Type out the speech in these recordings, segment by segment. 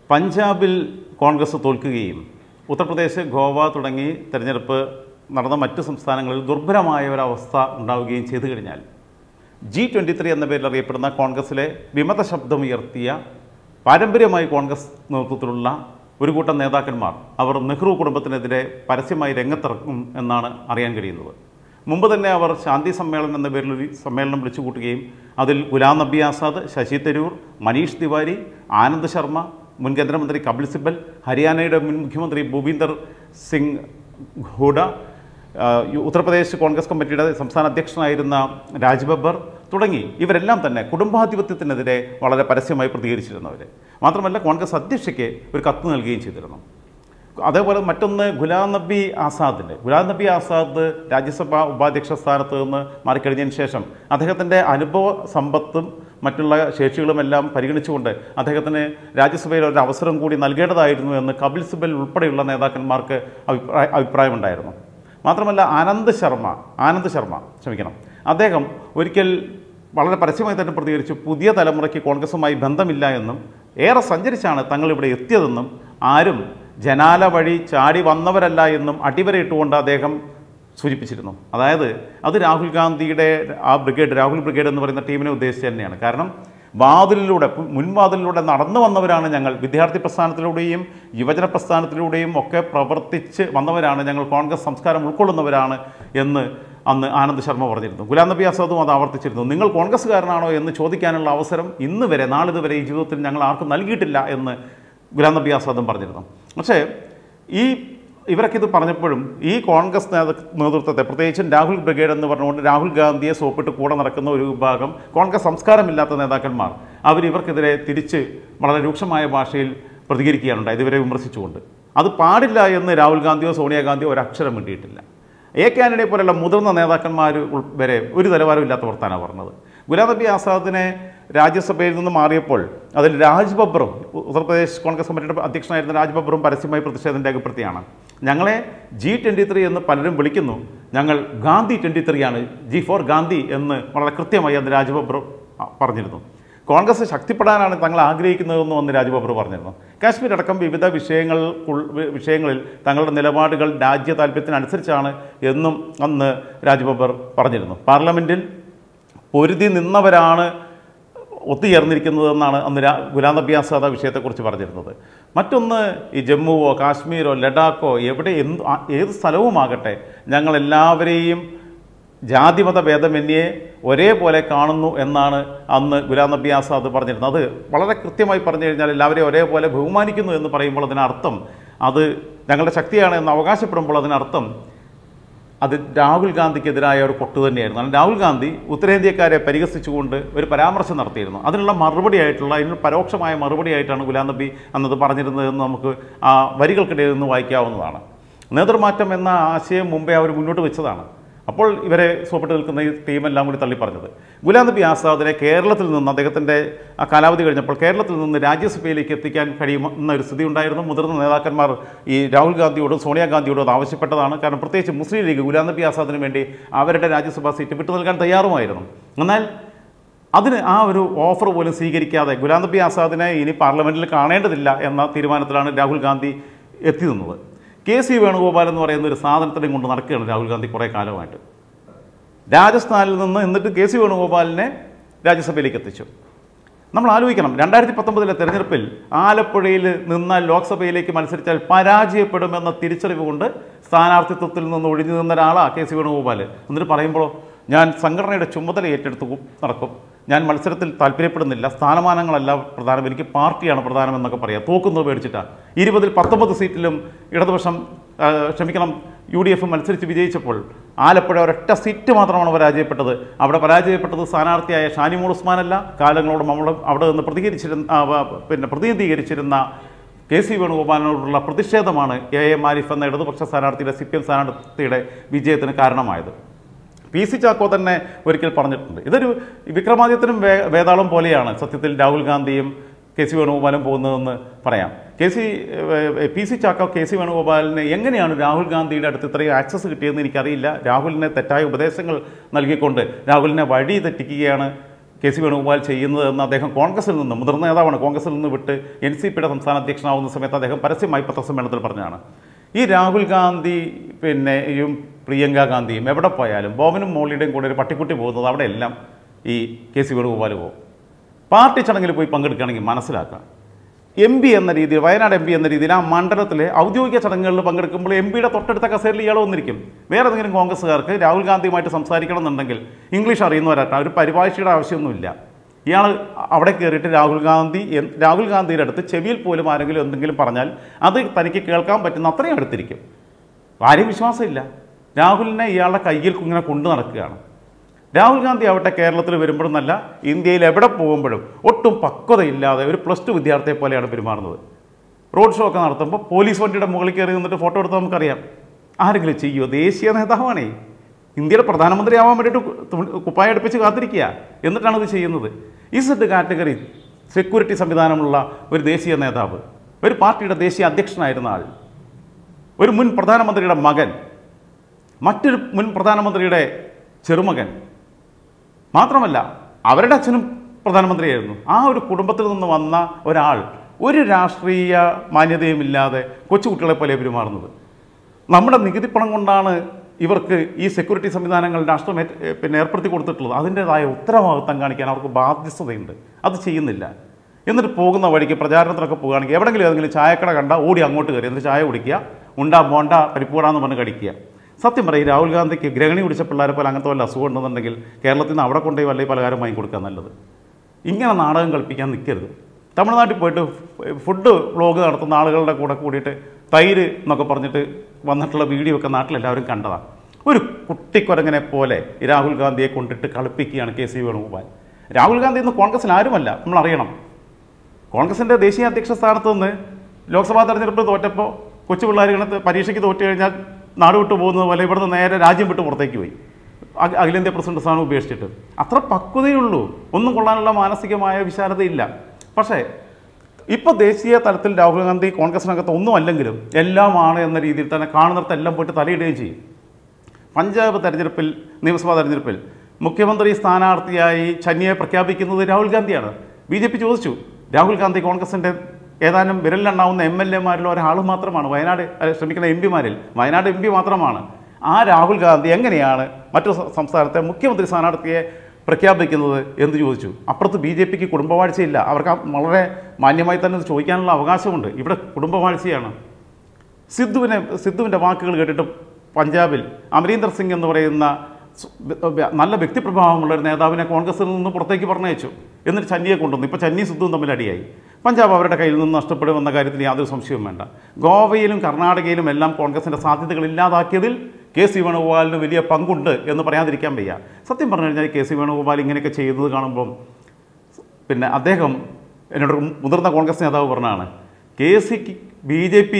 പഞ്ചാബിൽ കോൺഗ്രസ് തോൽക്കുകയും ഉത്തർപ്രദേശ് ഗോവ തുടങ്ങി തെരഞ്ഞെടുപ്പ് നടന്ന മറ്റ് സംസ്ഥാനങ്ങളിൽ ദുർബലമായ ഒരവസ്ഥ ഉണ്ടാവുകയും ചെയ്തു കഴിഞ്ഞാൽ ജി ട്വൻ്റി ത്രീ എന്ന പേരിൽ അറിയപ്പെടുന്ന കോൺഗ്രസിലെ വിമത ശബ്ദമുയർത്തിയ പാരമ്പര്യമായി കോൺഗ്രസ് നേതൃത്വത്തിലുള്ള ഒരു കൂട്ടം നേതാക്കന്മാർ അവർ നെഹ്റു കുടുംബത്തിനെതിരെ പരസ്യമായി രംഗത്തിറക്കും എന്നാണ് അറിയാൻ കഴിയുന്നത് മുമ്പ് തന്നെ അവർ ശാന്തി സമ്മേളനം എന്ന പേരിൽ ഒരു സമ്മേളനം വിളിച്ചു കൂട്ടുകയും അതിൽ ഗുലാം നബി ആസാദ് ശശി തരൂർ മനീഷ് തിവാരി ആനന്ദ് ശർമ്മ മുൻ കേന്ദ്രമന്ത്രി കപിൽ സിബൽ ഹരിയാനയുടെ മുൻ മുഖ്യമന്ത്രി ഭൂപീന്ദർ സിംഗ് ഹൂഡ ആ, യു- ഉത്തർപ്രദേശ് കോൺഗ്രസ് കമ്മിറ്റിയുടെ സംസ്ഥാന അധ്യക്ഷനായിരുന്ന രാജ് ബബ്ബർ തുടങ്ങി ഇവരെല്ലാം തന്നെ കുടുംബാധിപത്യത്തിനെതിരെ വളരെ പരസ്യമായി പ്രതികരിച്ചിരുന്നവർ മാത്രമല്ല കോൺഗ്രസ് അധ്യക്ഷയ്ക്ക് ഒരു കത്ത് നൽകുകയും ചെയ്തിരുന്നു അതേപോലെ മറ്റൊന്ന് ഗുലാം നബി ആസാദിൻ്റെ ഗുലാം നബി ആസാദ് രാജ്യസഭാ ഉപാധ്യക്ഷ സ്ഥാനത്ത് നിന്ന് മാറിക്കഴിഞ്ഞതിന് ശേഷം അദ്ദേഹത്തിൻ്റെ അനുഭവ സമ്പത്തും മറ്റുള്ള ശേഷികളുമെല്ലാം പരിഗണിച്ചുകൊണ്ട് അദ്ദേഹത്തിന് രാജ്യസഭയിൽ ഒരു അവസരം കൂടി നൽകേണ്ടതായിരുന്നു എന്ന് കപിൽ സിബൽ ഉൾപ്പെടെയുള്ള നേതാക്കന്മാർക്ക് അഭിപ്രായ അഭിപ്രായമുണ്ടായിരുന്നു മാത്രമല്ല ആനന്ദ് ശർമ്മ ആനന്ദ് ശർമ്മ ക്ഷമിക്കണം അദ്ദേഹം ഒരിക്കൽ വളരെ പരസ്യമായി തന്നെ പ്രതികരിച്ചു പുതിയ തലമുറയ്ക്ക് കോൺഗ്രസുമായി ബന്ധമില്ല എന്നും ഏറെ സഞ്ചരിച്ചാണ് തങ്ങൾ ഇവിടെ എത്തിയതെന്നും ആരും ജനാല വഴി ചാടി വന്നവരല്ല എന്നും അടിവരയിട്ടുകൊണ്ട് അദ്ദേഹം സൂചിപ്പിച്ചിരുന്നു അതായത് അത് രാഹുൽ ഗാന്ധിയുടെ ആ ബ്രിഗേഡ് രാഹുൽ ബ്രിഗേഡ് എന്ന് പറയുന്ന ടീമിനെ ഉദ്ദേശിച്ച് തന്നെയാണ് കാരണം വാതിലിലൂടെ പു- മുൻവാതിലിലൂടെ നടന്നു വന്നവരാണ് ഞങ്ങൾ വിദ്യാർത്ഥി പ്രസ്ഥാനത്തിലൂടെയും യുവജന പ്രസ്ഥാനത്തിലൂടെയും ഒക്കെ പ്രവർത്തിച്ച് വന്നവരാണ് ഞങ്ങൾ കോൺഗ്രസ് സംസ്കാരം ഉൾക്കൊള്ളുന്നവരാണ് എന്ന് അന്ന് ആനന്ദ് ശർമ്മ പറഞ്ഞിരുന്നു ഗുലാം നബി ആസാദും അത് ആവർത്തിച്ചിരുന്നു നിങ്ങൾ കോൺഗ്രസ്സുകാരനാണോ എന്ന് ചോദിക്കാനുള്ള അവസരം ഇന്ന് വരെ നാളിതുവരെ ഈ ജീവിതത്തിൽ ഞങ്ങൾ ആർക്കും നൽകിയിട്ടില്ല എന്ന് ഗുലാം നബി ആസാദും പറഞ്ഞിരുന്നു പക്ഷേ ഈ ഇവരൊക്കെ ഇത് പറഞ്ഞപ്പോഴും ഈ കോൺഗ്രസ് നേതൃ- നേതൃത്വത്തെ പ്രത്യേകിച്ചും രാഹുൽ ബ്രിഗേഡ് എന്ന് പറഞ്ഞുകൊണ്ട് രാഹുൽ ഗാന്ധിയെ സോപ്പിട്ട് കൂടെ നടക്കുന്ന ഒരു വിഭാഗം കോൺഗ്രസ് സംസ്കാരമില്ലാത്ത നേതാക്കന്മാർ അവർ ഇവർക്കെതിരെ തിരിച്ച് വളരെ രൂക്ഷമായ ഭാഷയിൽ പ്രതികരിക്കുകയാണ് ഉണ്ടായത് ഇവരെ വിമർശിച്ചുകൊണ്ട് അത് പാടില്ല എന്ന് രാഹുൽ ഗാന്ധിയോ സോണിയാഗാന്ധിയോ ഒരക്ഷരം വേണ്ടിയിട്ടില്ല എ കെ ആന്റണിയെ പോലുള്ള മുതിർന്ന നേതാക്കന്മാർ ഉൾ- വരെ ഒരു നിലവാരമില്ലാത്ത വർത്താനാണ് പറഞ്ഞത് ഗുലാം നബി ആസാദിനെ രാജ്യസഭയിൽ നിന്ന് മാറിയപ്പോൾ അതിൽ രാജ് ബബ്ബറും ഉ- ഉത്തർപ്രദേശ് കോൺഗ്രസ് കമ്മിറ്റിയുടെ അധ്യക്ഷനായിരുന്ന രാജ് ബബ്ബറും പരസ്യമായി പ്രതിഷേധം രേഖപ്പെടുത്തിയാണ് ഞങ്ങളെ ജി ട്വൻ്റി ത്രീ എന്ന് പലരും വിളിക്കുന്നു ഞങ്ങൾ ഗാന്ധി ട്വൻ്റി ത്രീ ആണ് ജി ഫോർ ഗാന്ധി എന്ന് വളരെ കൃത്യമായി അന്ന് രാജ് ബബ്ബർ ആ, പറഞ്ഞിരുന്നു കോൺഗ്രസ് ശക്തിപ്പെടാനാണ് തങ്ങൾ ആഗ്രഹിക്കുന്നതെന്നും അന്ന് രാജബാബർ പറഞ്ഞിരുന്നു കാശ്മീർ അടക്കം വിവിധ വിഷയങ്ങൾ വിഷയങ്ങളിൽ തങ്ങളുടെ നിലപാടുകൾ രാജ്യ താല്പര്യത്തിനനുസരിച്ചാണ് എന്നും അന്ന് രാജബാബർ പറഞ്ഞിരുന്നു പാർലമെൻറ്റിൽ പൊരുതി നിന്നവരാണ് ഒത്തുചേർന്നിരിക്കുന്നതെന്നാണ് അന്ന് രാ ഗുലാം നബി ആസാദ് ആ വിഷയത്തെക്കുറിച്ച് പറഞ്ഞിരുന്നത് മറ്റൊന്ന് ഈ ജമ്മുവോ കാശ്മീരോ ലഡാക്കോ എവിടെ എന്ത് ആ- ഏത് സ്ഥലവുമാകട്ടെ ഞങ്ങളെല്ലാവരെയും ജാതിമത ഭേദമന്യേ ഒരേപോലെ കാണുന്നു എന്നാണ് അന്ന് ഗുലാം നബി ആസാദ് പറഞ്ഞിരുന്നത് അത് വളരെ കൃത്യമായി പറഞ്ഞു കഴിഞ്ഞാൽ എല്ലാവരെയും ഒരേപോലെ ബഹുമാനിക്കുന്നു എന്ന് പറയുമ്പോൾ അതിനർത്ഥം അത് ഞങ്ങളുടെ ശക്തിയാണ് എന്ന് അവകാശപ്പെടുമ്പോൾ അതിനർത്ഥം അത് രാഹുൽ ഗാന്ധിക്കെതിരായ ഒരു കൊട്ട് തന്നെയായിരുന്നു കാരണം രാഹുൽ ഗാന്ധി ഉത്തരേന്ത്യക്കാരെ പരിഹസിച്ചുകൊണ്ട് ഒരു പരാമർശം നടത്തിയിരുന്നു അതിനുള്ള മറുപടിയായിട്ടുള്ള അതിനുള്ള പരോക്ഷമായ മറുപടിയായിട്ടാണ് ഗുലാം നബി അന്നത് പറഞ്ഞിരുന്നതെന്ന് നമുക്ക് ആ വരികൾക്കിടയിൽ നിന്ന് വായിക്കാവുന്നതാണ് നേതൃമാറ്റം എന്ന ആശയം മുമ്പേ അവർ മുന്നോട്ട് വെച്ചതാണ് അപ്പോൾ ഇവരെ സോപ്പിട്ട് നിൽക്കുന്ന ഈ ടീമെല്ലാം കൂടി തള്ളി പറഞ്ഞത് ഗുലാം നബി ആസാദിനെ കേരളത്തിൽ നിന്ന് അദ്ദേഹത്തിൻ്റെ ആ കാലാവധി കഴിഞ്ഞപ്പോൾ കേരളത്തിൽ നിന്ന് രാജ്യസഭയിലേക്ക് എത്തിക്കാൻ കഴിയുമെന്ന ഒരു സ്ഥിതി ഉണ്ടായിരുന്നു മുതിർന്ന നേതാക്കന്മാർ ഈ രാഹുൽ ഗാന്ധിയോടും സോണിയാഗാന്ധിയോടും അത് ആവശ്യപ്പെട്ടതാണ് കാരണം പ്രത്യേകിച്ച് മുസ്ലിം ലീഗ് ഗുലാം നബി ആസാദിന് വേണ്ടി അവരുടെ രാജ്യസഭാ സീറ്റ് വിട്ടു നൽകാൻ തയ്യാറുമായിരുന്നു എന്നാൽ അതിന് ആ ഒരു ഓഫർ പോലും സ്വീകരിക്കാതെ ഗുലാം നബി ആസാദിനെ ഇനി പാർലമെൻറ്റിൽ കാണേണ്ടതില്ല എന്ന തീരുമാനത്തിലാണ് രാഹുൽ ഗാന്ധി എത്തി നിന്നത് കെ സി വേണുഗോപാൽ എന്ന് പറയുന്ന ഒരു സാധനത്തിനെയും കൊണ്ട് നടക്കുകയാണ് രാഹുൽ ഗാന്ധി കുറേ കാലമായിട്ട് രാജസ്ഥാനിൽ നിന്ന് എന്നിട്ട് കെ സി വേണുഗോപാലിനെ രാജ്യസഭയിലേക്ക് എത്തിച്ചു നമ്മൾ ആലോചിക്കണം രണ്ടായിരത്തി പത്തൊമ്പതിലെ തെരഞ്ഞെടുപ്പിൽ ആലപ്പുഴയിൽ നിന്ന് ലോക്സഭയിലേക്ക് മത്സരിച്ചാൽ പരാജയപ്പെടുമെന്ന തിരിച്ചറിവ് കൊണ്ട് സ്ഥാനാർത്ഥിത്വത്തിൽ നിന്ന് ഒഴിഞ്ഞു നിന്ന ഒരാളാണ് കെ സി വേണുഗോപാൽ എന്നിട്ട് പറയുമ്പോൾ ഞാൻ സംഘടനയുടെ ചുമതല ഏറ്റെടുത്ത് കു- നടക്കും ഞാൻ മത്സരത്തിൽ താല്പര്യപ്പെടുന്നില്ല സ്ഥാനമാനങ്ങളല്ല പ്രധാനം എനിക്ക് പാർട്ടിയാണ് പ്രധാനമെന്നൊക്കെ പറയാം തോക്കുന്നത് മേടിച്ചിട്ടാണ് ഇരുപതിൽ പത്തൊമ്പത് സീറ്റിലും ഇടതുപക്ഷം ആ, ക്ഷമിക്കണം യു ഡി എഫ് മത്സരിച്ച് വിജയിച്ചപ്പോൾ ആലപ്പുഴ ഒരൊറ്റ സീറ്റ് മാത്രമാണ് പരാജയപ്പെട്ടത് അവിടെ പരാജയപ്പെട്ടത് സ്ഥാനാർത്ഥിയായ ഷാനിമോൾ ഉസ്മാനല്ല കാലങ്ങളോട് നമ്മൾ അവിടെ നിന്ന് പ്രതികരിച്ചിരുന്ന ആ, വ- പിന്നെ പ്രതിനിധീകരിച്ചിരുന്ന കെ സി വേണുഗോപാലിനോടുള്ള പ്രതിഷേധമാണ് എ എം ആരിഫ് എന്ന ഇടതുപക്ഷ സ്ഥാനാർത്ഥിയുടെ സി പി എം സ്ഥാനാർത്ഥിയുടെ വിജയത്തിന് കാരണമായത് പി സി ചാക്കോ തന്നെ ഒരിക്കൽ പറഞ്ഞിട്ടുണ്ട് ഇതൊരു വിക്രമാദിത്യനും വേ വേതാളം പോലെയാണ് സത്യത്തിൽ രാഹുൽ ഗാന്ധിയും കെ സി വേണുഗോപാലും പോകുന്നതെന്ന് പറയാം കെ സി ഏഹ്, P C Chacko K C വേണുഗോപാലിന് എങ്ങനെയാണ് രാഹുൽ ഗാന്ധിയുടെ അടുത്ത് ഇത്രയും ആക്സസ് കിട്ടിയതെന്ന് എനിക്കറിയില്ല രാഹുലിനെ തെറ്റായ ഉപദേശങ്ങൾ നൽകിക്കൊണ്ട് രാഹുലിനെ വഴി തെറ്റിക്കുകയാണ് കെ സി വേണുഗോപാൽ ചെയ്യുന്നത് എന്ന് അദ്ദേഹം കോൺഗ്രസിൽ നിന്ന് മുതിർന്ന നേതാവാണ് കോൺഗ്രസിൽ നിന്ന് വിട്ട് എൻ സി പിയുടെ സംസ്ഥാന അധ്യക്ഷനാവുന്ന സമയത്ത് അദ്ദേഹം പരസ്യമായി പത്രസമ്മേളനത്തിൽ പറഞ്ഞതാണ് ഈ രാഹുൽ ഗാന്ധി പിന്നെയും പ്രിയങ്ക ഗാന്ധിയും എവിടെ പോയാലും ബോബനും മോളിയുടെയും കൂടെ ഒരു പട്ടിക്കുട്ടി പോകുന്നത് അവിടെയെല്ലാം ഈ കെ സി വേണുഗോപാൽ പോകും പാർട്ടി ചടങ്ങിൽ പോയി പങ്കെടുക്കുകയാണെങ്കിൽ മനസ്സിലാക്കാം എം പി എന്ന രീതിയിൽ വയനാട് എം പി എന്ന രീതിയിൽ ആ മണ്ഡലത്തിലെ ഔദ്യോഗിക ചടങ്ങുകളിൽ പങ്കെടുക്കുമ്പോൾ എം പിയുടെ തൊട്ടടുത്ത കസേരയിൽ ഇയാൾ വന്നിരിക്കും വേറെ ഏതെങ്കിലും കോൺഗ്രസ്സുകാർക്ക് രാഹുൽ ഗാന്ധിയുമായിട്ട് സംസാരിക്കണം എന്നുണ്ടെങ്കിൽ ഇംഗ്ലീഷ് അറിയുന്നവരായിട്ട് ഒരു പരിഭാഷയുടെ ആവശ്യമൊന്നുമില്ല ഇയാൾ അവിടെ കയറിയിട്ട് രാഹുൽ ഗാന്ധി എൻ- രാഹുൽ ഗാന്ധിയുടെ അടുത്ത് ചെവിയിൽ പോലും ആരെങ്കിലും എന്തെങ്കിലും പറഞ്ഞാൽ അത് തനിക്ക് കേൾക്കാൻ പറ്റുന്ന അത്രയും അടുത്തിരിക്കും ആരെയും വിശ്വാസമില്ല രാഹുലിനെ ഇയാളുടെ കയ്യിൽ ഇങ്ങനെ കൊണ്ടു നടക്കുകയാണ് രാഹുൽ ഗാന്ധി ആവട്ടെ കേരളത്തിൽ വരുമ്പോഴും നല്ല ഇന്ത്യയിൽ എവിടെ പോകുമ്പോഴും ഒട്ടും പക്വതയില്ലാതെ ഒരു പ്ലസ് ടു വിദ്യാർത്ഥിയെ പോലെയാണ് പെരുമാറുന്നത് റോഡ് ഷോ ഒക്കെ നടത്തുമ്പോൾ പോലീസ് വണ്ടിയുടെ മുകളിൽ കയറി നിന്നിട്ട് ഫോട്ടോ എടുത്താൽ നമുക്കറിയാം ആരെങ്കിലും ചെയ്യുമോ ദേശീയ നേതാവാണേ ഇന്ത്യയുടെ പ്രധാനമന്ത്രി ആവാൻ വേണ്ടിയിട്ട് തു- കുപ്പായം അടുപ്പിച്ച് കാത്തിരിക്കുക എന്നിട്ടാണ് ഇത് ചെയ്യുന്നത് ഇസഡ് കാറ്റഗറി സെക്യൂരിറ്റി സംവിധാനമുള്ള ഒരു ദേശീയ നേതാവ് ഒരു പാർട്ടിയുടെ ദേശീയ അധ്യക്ഷനായിരുന്ന ആൾ ഒരു മുൻ പ്രധാനമന്ത്രിയുടെ മകൻ മറ്റൊരു മുൻ പ്രധാനമന്ത്രിയുടെ ചെറുമകൻ മാത്രമല്ല അവരുടെ അച്ഛനും പ്രധാനമന്ത്രിയായിരുന്നു ആ ഒരു കുടുംബത്തിൽ നിന്ന് വന്ന ഒരാൾ ഒരു രാഷ്ട്രീയ മാന്യതയുമില്ലാതെ കൊച്ചുകുട്ടികളെ പോലെ പെരുമാറുന്നത് നമ്മുടെ നികുതി പണം കൊണ്ടാണ് ഇവർക്ക് ഈ സെക്യൂരിറ്റി സംവിധാനങ്ങൾ രാഷ്ട്രം ഏറ്റ്- ഏ, പിന്നെ ഏർപ്പെടുത്തി കൊടുത്തിട്ടുള്ളത് അതിൻ്റേതായ ഉത്തരവാദിത്തം കാണിക്കാൻ അവർക്ക് ബാധ്യസ്ഥതയുണ്ട് അത് ചെയ്യുന്നില്ല എന്നിട്ട് പോകുന്ന വഴിക്ക് പ്രചാരണത്തിനൊക്കെ പോകുകയാണെങ്കിൽ എവിടെങ്കിലും ഏതെങ്കിലും ചായക്കട കണ്ട ഓടി അങ്ങോട്ട് കയറി എന്നിട്ട് ചായ കുടിക്കുക ഉണ്ടാ ബോണ്ട പരിപ്പൂടാന്ന് പറഞ്ഞ് കടിക്കുക സത്യം പറയും രാഹുൽ ഗാന്ധിക്ക് ഗ്രഹണി പിടിച്ച പിള്ളേരെ പോലെ അങ്ങനത്തെ വല്ല അസുഖം ഉണ്ടെന്നുണ്ടെങ്കിൽ കേരളത്തിൽ നിന്ന് അവിടെ കൊണ്ടുപോയി വല്ല പലഹാരം വാങ്ങി കൊടുക്കുക നല്ലത് ഇങ്ങനെ നാടകം കളിപ്പിക്കാൻ നിൽക്കരുത് തമിഴ്നാട്ടിൽ പോയിട്ട് ഫുഡ് വ്ളോഗ് നടത്തുന്ന ആളുകളുടെ കൂടെ കൂടിയിട്ട് തൈര് എന്നൊക്കെ പറഞ്ഞിട്ട് വന്നിട്ടുള്ള വീഡിയോ ഒക്കെ നാട്ടിലെല്ലാവരും കണ്ടതാണ് ഒരു കുട്ടിക്കുരങ്ങനെ പോലെ ഈ രാഹുൽ ഗാന്ധിയെ കൊണ്ടിട്ട് കളിപ്പിക്കുകയാണ് കെ സി വേണുഗോപാൽ രാഹുൽ ഗാന്ധി ഇന്ന് കോൺഗ്രസിൽ ആരുമല്ല നമ്മൾ അറിയണം കോൺഗ്രസിൻ്റെ ദേശീയ അധ്യക്ഷ സ്ഥാനത്ത് നിന്ന് ലോക്സഭാ തെരഞ്ഞെടുപ്പ് തോറ്റപ്പോൾ കൊച്ചു പിള്ളേർ ഇങ്ങനത്തെ പരീക്ഷയ്ക്ക് തോറ്റു കഴിഞ്ഞാൽ നാട് വിട്ടു പോകുന്നത് പോലെ ഇവിടുന്ന് നേരെ രാജ്യം വിട്ട് പുറത്തേക്ക് പോയി അഖ- അഖിലേന്ത്യാ പ്രസിഡന്റ് സ്ഥാനം ഉപേക്ഷിച്ചിട്ട് അത്ര പക്വതയുള്ളൂ ഒന്നും കൊള്ളാനുള്ള മാനസികമായ വിശാലതയില്ല പക്ഷേ ഇപ്പോൾ ദേശീയ തലത്തിൽ രാഹുൽ ഗാന്ധി കോൺഗ്രസിനകത്ത് ഒന്നും അല്ലെങ്കിലും എല്ലാമാണ് എന്ന രീതിയിൽ തന്നെ കാണുന്നിടത്തെല്ലാം പോയിട്ട് തലയിടുകയും ചെയ്യും പഞ്ചാബ് തെരഞ്ഞെടുപ്പിൽ നിയമസഭാ തെരഞ്ഞെടുപ്പിൽ മുഖ്യമന്ത്രി സ്ഥാനാർത്ഥിയായി ചന്നിയെ പ്രഖ്യാപിക്കുന്നത് രാഹുൽ ഗാന്ധിയാണ് ബി ജെ പി ചോദിച്ചു രാഹുൽ ഗാന്ധി കോൺഗ്രസിൻ്റെ ഏതാനും വിരലിലെണ്ണാവുന്ന എം എൽ എമാരിൽ ഒരാൾ മാത്രമാണ് വയനാട് അല്ല, ക്ഷമിക്കണം എം പിമാരിൽ വയനാട് എം പി മാത്രമാണ് ആ രാഹുൽ ഗാന്ധി എങ്ങനെയാണ് മറ്റു സ- സംസ്ഥാനത്തെ മുഖ്യമന്ത്രി സ്ഥാനാർത്ഥിയെ പ്രഖ്യാപിക്കുന്നത് എന്ന് ചോദിച്ചു അപ്പുറത്ത് ബി ജെ പിക്ക് കുടുംബവാഴ്ചയില്ല അവർക്ക് ആ വളരെ മാന്യമായി തന്നെ ഇത് ചോദിക്കാനുള്ള അവകാശമുണ്ട് ഇവിടെ കുടുംബവാഴ്ചയാണ് സിദ്ധുവിനെ സിദ്ധുവിൻ്റെ വാക്കുകൾ കേട്ടിട്ട് പഞ്ചാബിൽ അമരീന്ദർ സിംഗ് എന്ന് പറയുന്ന സ് വ്യ- നല്ല വ്യക്തിപ്രഭാവമുള്ള ഒരു നേതാവിനെ കോൺഗ്രസിൽ നിന്ന് പുറത്തേക്ക് പറഞ്ഞയച്ചു എന്നിട്ട് ചന്നിയെ കൊണ്ടുവന്നു ഇപ്പോൾ ചന്നിയും സിദ്ധുവും തമ്മിൽ അടിയായി പഞ്ചാബ് അവരുടെ കയ്യിൽ നിന്ന് നഷ്ടപ്പെടുമെന്ന കാര്യത്തിൽ യാതൊരു സംശയവും വേണ്ട ഗോവയിലും കർണാടകയിലും എല്ലാം കോൺഗ്രസിൻ്റെ സാധ്യതകൾ ഇല്ലാതാക്കിയതിൽ കെ സി വേണുഗോപാലിന് വലിയ പങ്കുണ്ട് എന്ന് പറയാതിരിക്കാൻ വയ്യ സത്യം പറഞ്ഞു കഴിഞ്ഞാൽ കെ സി വേണുഗോപാൽ ഇങ്ങനെയൊക്കെ ചെയ്യുന്നത് കാണുമ്പം പിന്നെ അദ്ദേഹം എന്നോട് ഒരു മുതിർന്ന കോൺഗ്രസ് നേതാവ് പറഞ്ഞാണ് കെ സിക്ക് ബി ജെ പി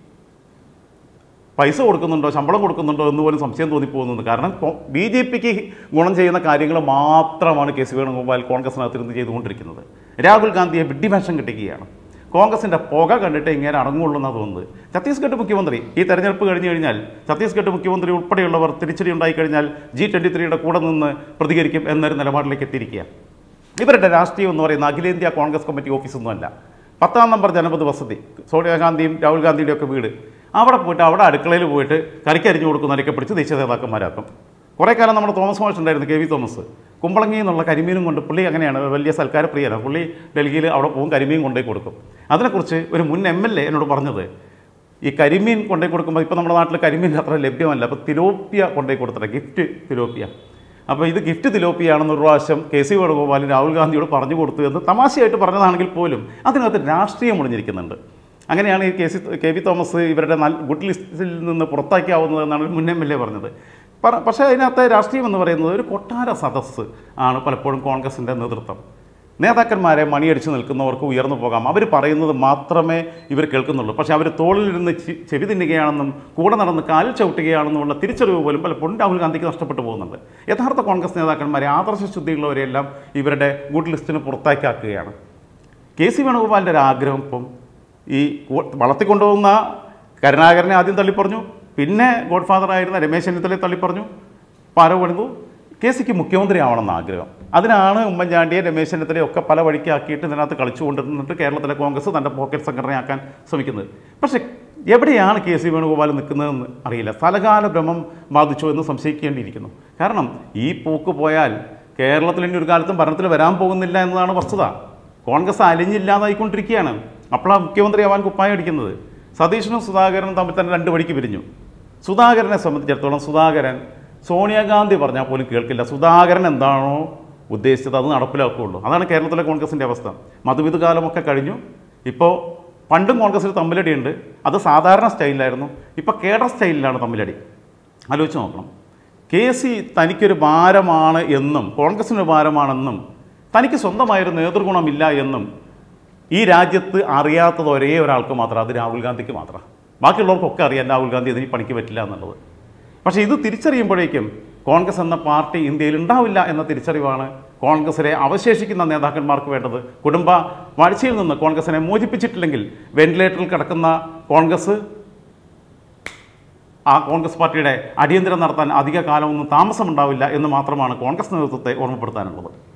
പൈസ കൊടുക്കുന്നുണ്ടോ ശമ്പളം കൊടുക്കുന്നുണ്ടോ എന്ന് പോലും സംശയം തോന്നിപ്പോകുന്നുണ്ട് കാരണം ബി ജെ പിക്ക് ഗുണം ചെയ്യുന്ന കാര്യങ്ങൾ മാത്രമാണ് കെ സി വേണുഗോപാൽ കോൺഗ്രസിനകത്തിരുന്ന് ചെയ്തുകൊണ്ടിരിക്കുന്നത് രാഹുൽ ഗാന്ധിയെ വിഡ്ഢിവേഷം കിട്ടിക്കുകയാണ് കോൺഗ്രസിൻ്റെ പുക കണ്ടിട്ട് ഇങ്ങനെ അടങ്ങുള്ളൂ എന്നാണ് തോന്നുന്നത് ഛത്തീസ്ഗഡ് മുഖ്യമന്ത്രി ഈ തെരഞ്ഞെടുപ്പ് കഴിഞ്ഞ് കഴിഞ്ഞാൽ ഛത്തീസ്ഗഡ് മുഖ്യമന്ത്രി ഉൾപ്പെടെയുള്ളവർ തിരിച്ചടി ഉണ്ടായിക്കഴിഞ്ഞാൽ ജി ട്വൻറ്റി ത്രീയുടെ കൂടെ നിന്ന് പ്രതികരിക്കും എന്നൊരു നിലപാടിലേക്ക് എത്തിയിരിക്കുക ഇവരുടെ രാഷ്ട്രീയം എന്ന് പറയുന്ന അഖിലേന്ത്യാ കോൺഗ്രസ് കമ്മിറ്റി ഓഫീസൊന്നുമല്ല പത്താം നമ്പർ ജനപത് വസതി സോണിയാഗാന്ധിയും രാഹുൽ ഗാന്ധിയുടെ ഒക്കെ വീട് അവിടെ പോയിട്ട് അവിടെ അടുക്കളയിൽ പോയിട്ട് കറിക്കരിഞ്ഞു കൊടുക്കുന്നവരൊക്കെ പിടിച്ച് ദേശീയ നേതാക്കന്മാരാക്കും കുറേ കാലം നമ്മുടെ തോമസ് മാഷ് ഉണ്ടായിരുന്നു കെ വി തോമസ് കുമ്പളങ്ങി എന്നുള്ള കരിമീനും കൊണ്ട് പുള്ളി അങ്ങനെയാണ് വലിയ സൽക്കാരപ്രിയനാണ് പുള്ളി ഡൽഹിയിൽ അവിടെ പോകും കരിമീൻ കൊണ്ടുപോയി കൊടുക്കും അതിനെക്കുറിച്ച് ഒരു മുൻ എം എൽ എ എന്നോട് പറഞ്ഞത് ഈ കരിമീൻ കൊണ്ടുപോയി കൊടുക്കുമ്പോൾ ഇപ്പോൾ നമ്മുടെ നാട്ടിൽ കരിമീൻ അത്ര ലഭ്യമല്ല അപ്പോൾ തിലോപ്പിയ കൊണ്ടുപോയി കൊടുത്തിട്ട് ഗിഫ്റ്റ് തിലോപ്പിയ അപ്പോൾ ഇത് ഗിഫ്റ്റ് തിലോപ്പിയാണെന്ന് ഒരു പ്രാവശ്യം കെ സി വേണുഗോപാൽ രാഹുൽ ഗാന്ധിയോട് പറഞ്ഞു കൊടുത്തു എന്ന് തമാശയായിട്ട് പറഞ്ഞതാണെങ്കിൽ പോലും അതിനകത്ത് രാഷ്ട്രീയം ഒളിഞ്ഞിരിക്കുന്നുണ്ട് അങ്ങനെയാണ് ഈ K C K V Thomas ഇവരുടെ നല്ല ഗുഡ് ലിസ്റ്റിൽ നിന്ന് പുറത്താക്കിയാവുന്നതെന്നാണ് ഒരു മുൻ എം എൽ എ പറഞ്ഞത് പറ- പക്ഷേ അതിനകത്തെ രാഷ്ട്രീയം എന്ന് പറയുന്നത് ഒരു കൊട്ടാര സദസ്സ് ആണ് പലപ്പോഴും കോൺഗ്രസിൻ്റെ നേതൃത്വം നേതാക്കന്മാരെ മണിയടിച്ച് നിൽക്കുന്നവർക്ക് ഉയർന്നു പോകാം അവർ പറയുന്നത് മാത്രമേ ഇവർ കേൾക്കുന്നുള്ളൂ പക്ഷേ അവർ തോളിലിരുന്ന് ചി- ചെവി തിന്നുകയാണെന്നും കൂടെ നടന്ന് കാലിൽ ചവിട്ടുകയാണെന്നുമുള്ള തിരിച്ചറിവ് പോലും പലപ്പോഴും രാഹുൽ ഗാന്ധിക്ക് നഷ്ടപ്പെട്ടു പോകുന്നുണ്ട് യഥാർത്ഥ കോൺഗ്രസ് നേതാക്കന്മാരെ ആദർശശുദ്ധിയുള്ളവരെല്ലാം ഇവരുടെ ഗുഡ് ലിസ്റ്റിന് പുറത്താക്കാക്കുകയാണ് കെ സി വേണുഗോപാലിൻ്റെ ഒരു ആഗ്രഹം ഇപ്പം ഈ കു- വളർത്തിക്കൊണ്ടുപോകുന്ന കരുണാകരനെ ആദ്യം തള്ളിപ്പറഞ്ഞു പിന്നെ ഗോഡ് ഫാദറായിരുന്ന രമേശ് ചെന്നിത്തലയെ തള്ളിപ്പറഞ്ഞു പാര പണിതു കെ സിക്ക് മുഖ്യമന്ത്രി ആവണമെന്ന് ആഗ്രഹം അതിനാണ് ഉമ്മൻചാണ്ടിയെ രമേശ് ചെന്നിത്തലയെ ഒക്കെ പല വഴിക്കാക്കിയിട്ട് ഇതിനകത്ത് കളിച്ചുകൊണ്ടിരുന്നിട്ട് കേരളത്തിലെ കോൺഗ്രസ് തൻ്റെ പോക്കറ്റ് സംഘടനയാക്കാൻ ശ്രമിക്കുന്നത് പക്ഷേ എവിടെയാണ് കെ സി വേണുഗോപാൽ നിൽക്കുന്നതെന്ന് അറിയില്ല സ്ഥലകാല ഭ്രമം ബാധിച്ചോ എന്ന് സംശയിക്കേണ്ടിയിരിക്കുന്നു കാരണം ഈ പോക്ക് പോയാൽ കേരളത്തിൽ ഇനി ഒരു കാലത്തും ഭരണത്തിൽ വരാൻ പോകുന്നില്ല എന്നതാണ് വസ്തുത കോൺഗ്രസ് അലിഞ്ഞില്ലാതായിക്കൊണ്ടിരിക്കുകയാണ് അപ്പോഴാണ് മുഖ്യമന്ത്രിയാവാൻ കുപ്പായം അടിക്കുന്നത് സതീശനും സുധാകരനും തമ്മിൽ തന്നെ രണ്ട് വഴിക്ക് പിരിഞ്ഞു സുധാകരനെ സംബന്ധിച്ചിടത്തോളം സുധാകരൻ സോണിയാഗാന്ധി പറഞ്ഞാൽ പോലും കേൾക്കില്ല സുധാകരൻ എന്താണോ ഉദ്ദേശിച്ചത് അത് നടപ്പിലാക്കുകയുള്ളൂ അതാണ് കേരളത്തിലെ കോൺഗ്രസിൻ്റെ അവസ്ഥ മധുവിധ കാലമൊക്കെ കഴിഞ്ഞു ഇപ്പോൾ പണ്ടും കോൺഗ്രസ്സിൽ തമ്മിലടിയുണ്ട് അത് സാധാരണ സ്റ്റൈലിലായിരുന്നു ഇപ്പോൾ കേഡർ സ്റ്റൈലിലാണ് തമ്മിലടി ആലോചിച്ച് നോക്കണം കെ സി തനിക്കൊരു ഭാരമാണ് എന്നും കോൺഗ്രസിനൊരു ഭാരമാണെന്നും തനിക്ക് സ്വന്തമായൊരു നേതൃഗുണമില്ല എന്നും ഈ രാജ്യത്ത് അറിയാത്തത് ഒരേ ഒരാൾക്ക് മാത്രം അത് രാഹുൽ ഗാന്ധിക്ക് മാത്രം ബാക്കിയുള്ളവർക്കൊക്കെ അറിയാം രാഹുൽ ഗാന്ധി ഇതിന് പണിക്ക് പറ്റില്ല എന്നുള്ളത് പക്ഷേ ഇത് തിരിച്ചറിയുമ്പോഴേക്കും കോൺഗ്രസ് എന്ന പാർട്ടി ഇന്ത്യയിൽ ഉണ്ടാവില്ല എന്ന തിരിച്ചറിവാണ് കോൺഗ്രസിലെ അവശേഷിക്കുന്ന നേതാക്കന്മാർക്ക് വേണ്ടത് കുടുംബ വാഴ്ചയിൽ നിന്ന് കോൺഗ്രസിനെ മോചിപ്പിച്ചിട്ടില്ലെങ്കിൽ വെന്റിലേറ്ററിൽ കിടക്കുന്ന കോൺഗ്രസ് ആ കോൺഗ്രസ് പാർട്ടിയുടെ അടിയന്തരം നടത്താൻ അധിക കാലമൊന്നും താമസമുണ്ടാവില്ല എന്ന് മാത്രമാണ് കോൺഗ്രസ് നേതൃത്വത്തെ ഓർമ്മപ്പെടുത്താനുള്ളത്